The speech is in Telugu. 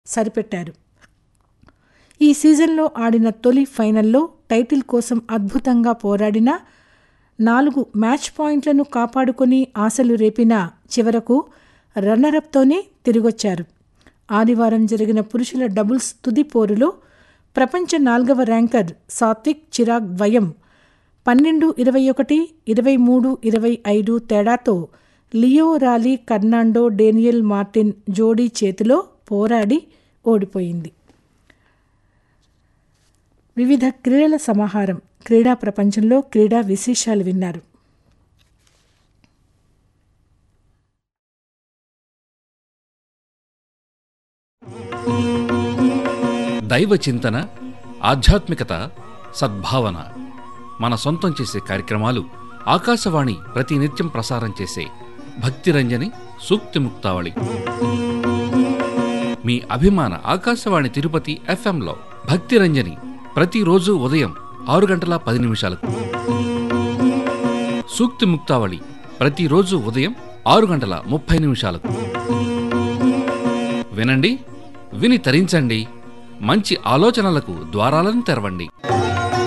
సరిపెట్టారు ఈ సీజన్లో ఆడిన తొలి ఫైనల్లో టైటిల్ కోసం అద్భుతంగా పోరాడిన నాలుగు మ్యాచ్ పాయింట్లను కాపాడుకొని ఆశలు రేపిన చివరకు రన్నరప్తోనే తిరిగొచ్చారు ఆదివారం జరిగిన పురుషుల డబుల్స్ తుది పోరులో ప్రపంచ నాల్గవ ర్యాంకర్ సాత్విక్ చిరాగ్ ద్వయం పన్నెండు ఇరవై ఒకటి ఇరవై మూడు ఇరవై ఐదు తేడాతో లియో రాలీ కర్నాండో డేనియల్ మార్టిన్ జోడీ చేతిలో పోరాడి ఓడిపోయింది వివిధ క్రీడల సమాహారం క్రీడా ప్రపంచంలో క్రీడా విశేషాలు విన్నారు దైవ చింతన ఆధ్యాత్మికత సద్భావన మన సొంతం చేసే కార్యక్రమాలు ఆకాశవాణి ప్రతి నిత్యం ప్రసారం చేసే భక్తిరంజని సూక్తి ముక్తావళి మీ అభిమాన ఆకాశవాణి తిరుపతి ఎఫ్ఎంలో భక్తిరంజని ప్రతిరోజు ఉదయం ఆరు గంటల పది నిమిషాలకు సూక్తి ముక్తావళి ప్రతిరోజు ఉదయం ఆరు గంటల ముప్పై నిమిషాలకు వినండి విని తరించండి మంచి ఆలోచనలకు ద్వారాలను తెరవండి